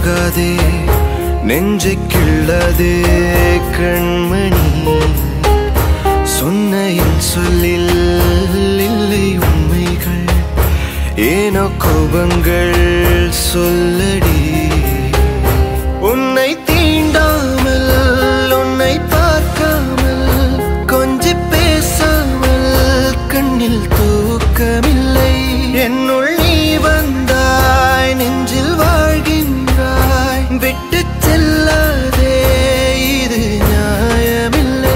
போகாதே நெஞ்சை கிள்ளதே கண்மணி சொன்ன என் சொல்லில் இல்லை உண்மைகள் ஏனோ கோபங்கள் சொல்லடி உன்னை தீண்டாமல் உன்னை பார்க்காமல் கொஞ்சி பேசாமல் கண்ணில் தூக்கமில்லை என்னுள் நீ வந்தாய் நெஞ்சில் வாழ்கின்றாய் விட்டு செல்லாதே இது நியாயமில்லை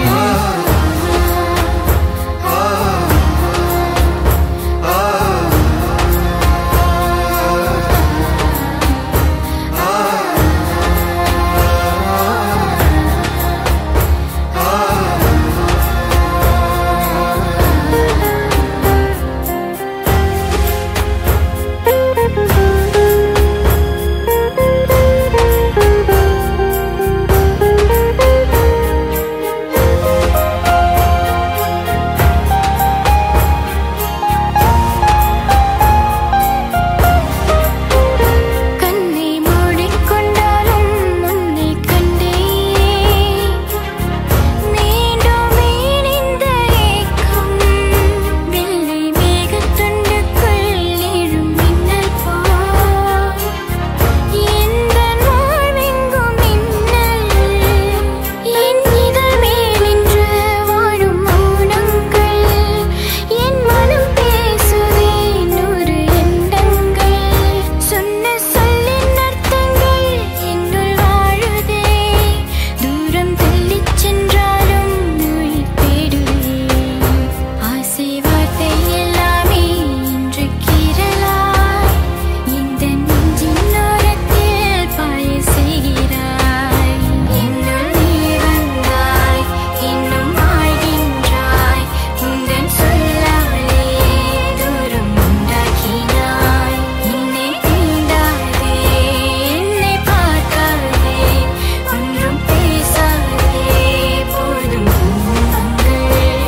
கண்ணை மூடிக்கொண்டாலும் உன்னை கண்டேன் மீண்டும் இந்த ஏக்கம் வெள்ளை மேகத்துண்டுக்குள் எழும் மின்னல் போல் எந்த வாழ்வெங்கும் மின்னல் என் இதழ் மேல் நின்று வாழும் மௌனங்கள் என் மனம் பேசுதே நூறு எண்ணங்கள் சொன்ன சொல்லின் அர்த்தங்கள் என்னுள் வாழுதே தூரம் தள்ளிச் சென்றாலும் உயிர் தேடுவேன் ஆசை வார்த்தை எல்லாமே இன்று கீறலாய் இந்த நெஞ்சின் ஓரத்தில் பாய செய்கிறாய் என்னுள் நீ வந்தாய் இன்னும் வாழ்கின்றாய் உந்தன் சொல்லாலே தூரம் உண்டாக்கினாய் என்னை தீண்டாதே என்னை பார்க்காதே ஒன்றும் பேசாதே போதும் துன்பங்கள்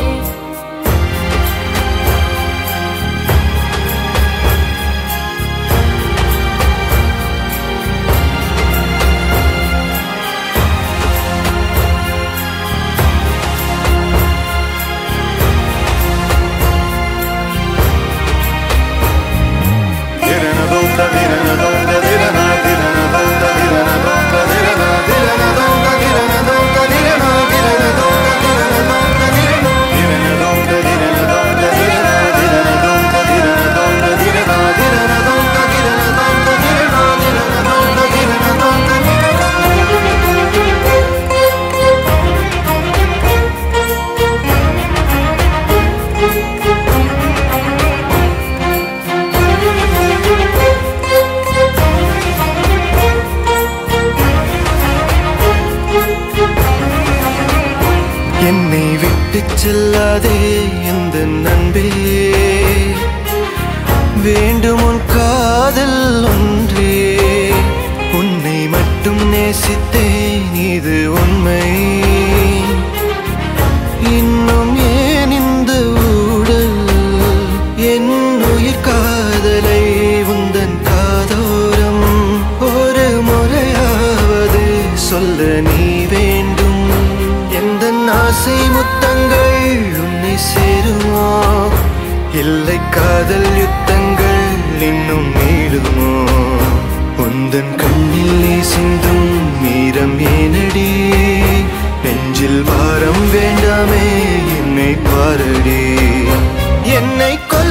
என்னை விட்டு செல்லாதே எந்த நண்பே வேண்டும் உன் காதல் ஒன்றே உன்னை மட்டும் நேசித்தேன் இது உண்மை இன்னும் ஏன் இந்த ஊடல் என் உயிர் காதலை உந்தன் காதோரம் ஒரு முறையாவது சொல்ல நீ வேண்டும் எந்த ஆசை முத்தங்கள் உன்னை சேருமோ இல்லை காதல் யுத்தங்கள் இன்னும் நீளுமோ உந்தன் கண்ணில் நீ சிந்தும் மீரம் ஏனடி நெஞ்சில் பாரம் வேண்டாமே என்னை பாரடி என்னை கொல்ல